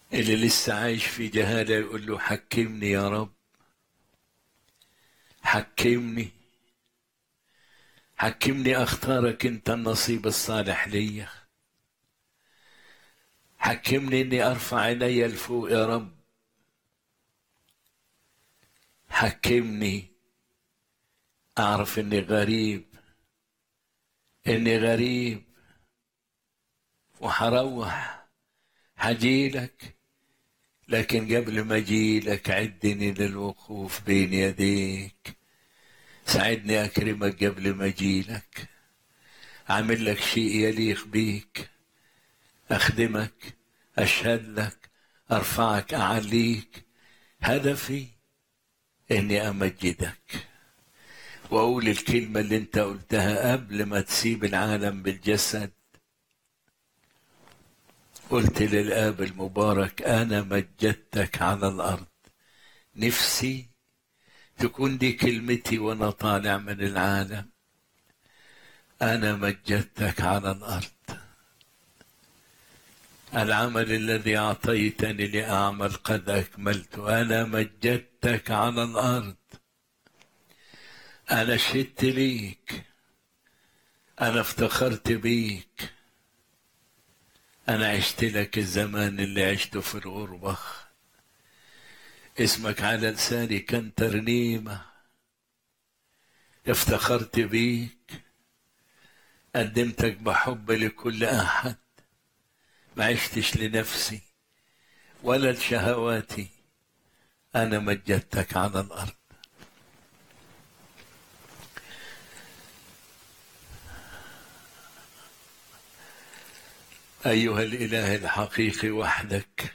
اللي لسه عايش في جهالة يقول له حكمني يا رب حكمني حكمني اختارك انت النصيب الصالح ليا حكمني اني ارفع عيني لفوق يا رب حكمني اعرف اني غريب اني غريب وحروح حجيلك لكن قبل ما اجيلك عدني للوقوف بين يديك ساعدني اكرمك قبل ما اجيلك اعمل لك شيء يليق بيك اخدمك اشهد لك ارفعك اعليك هدفي اني امجدك واقول الكلمه اللي انت قلتها قبل ما تسيب العالم بالجسد قلت للاب المبارك انا مجدتك على الارض نفسي تكون دي كلمتي وانا طالع من العالم انا مجدتك على الارض العمل الذي اعطيتني لاعمل قد اكملته انا مجدتك على الارض انا شدت ليك انا افتخرت بيك انا عشت لك الزمان اللي عشته في الغربه اسمك على لساني كان ترنيمه افتخرت بيك قدمتك بحب لكل احد ما عشتش لنفسي ولا لشهواتي انا مجدتك على الارض ايها الاله الحقيقي وحدك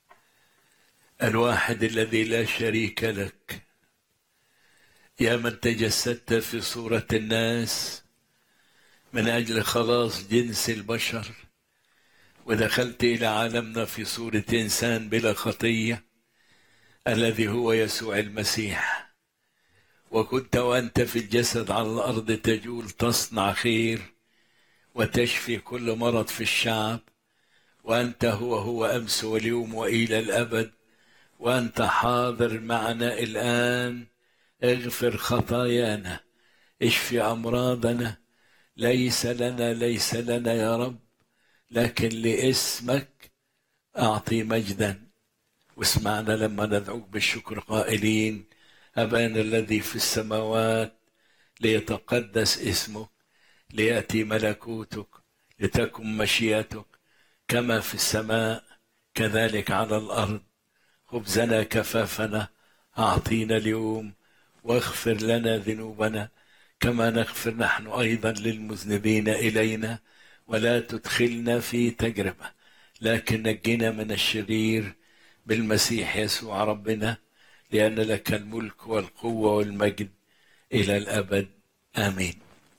الواحد الذي لا شريك لك يا من تجسدت في صوره الناس من اجل خلاص جنس البشر ودخلت الى عالمنا في صوره انسان بلا خطيه الذي هو يسوع المسيح وكنت وانت في الجسد على الارض تجول تصنع خير وتشفي كل مرض في الشعب وانت هو هو امس واليوم والى الابد وانت حاضر معنا الان اغفر خطايانا اشفي امراضنا ليس لنا ليس لنا يا رب لكن لاسمك اعطي مجدا واسمعنا لما ندعوك بالشكر قائلين ابانا الذي في السماوات ليتقدس اسمك لياتي ملكوتك لتكن مشيئتك كما في السماء كذلك على الارض خبزنا كفافنا اعطينا اليوم واغفر لنا ذنوبنا كما نغفر نحن ايضا للمذنبين الينا ولا تدخلنا في تجربه لكن نجنا من الشرير بالمسيح يسوع ربنا لان لك الملك والقوه والمجد الى الابد امين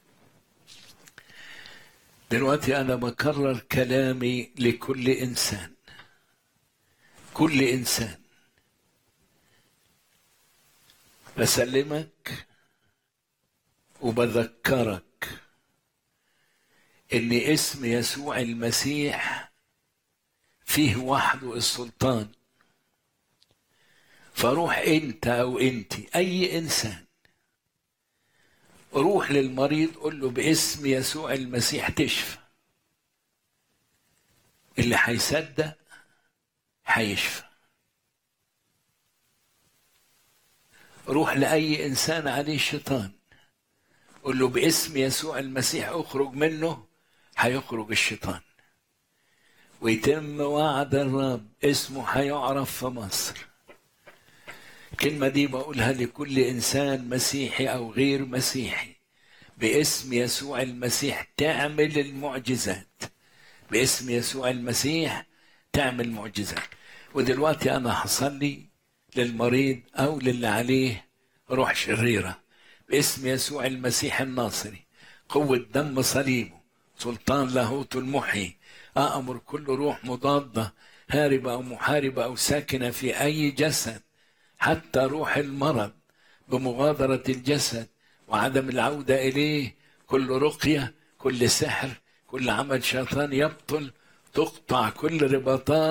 دلوقتي انا بكرر كلامي لكل انسان كل انسان بسلمك وبذكرك ان اسم يسوع المسيح فيه وحده السلطان فروح انت او انت اي انسان روح للمريض قول له باسم يسوع المسيح تشفى اللي هيصدق هيشفى روح لأي إنسان عليه شيطان قول له باسم يسوع المسيح اخرج منه هيخرج الشيطان ويتم وعد الرب اسمه هيعرف في مصر الكلمة دي بقولها لكل إنسان مسيحي أو غير مسيحي باسم يسوع المسيح تعمل المعجزات باسم يسوع المسيح تعمل معجزات ودلوقتي أنا هصلي للمريض أو للي عليه روح شريرة باسم يسوع المسيح الناصري قوة دم صليبه سلطان لاهوت المحيي أأمر كل روح مضادة هاربة أو محاربة أو ساكنة في أي جسد حتى روح المرض بمغادرة الجسد وعدم العودة إليه كل رقية كل سحر كل عمل شيطان يبطل تقطع كل رباطات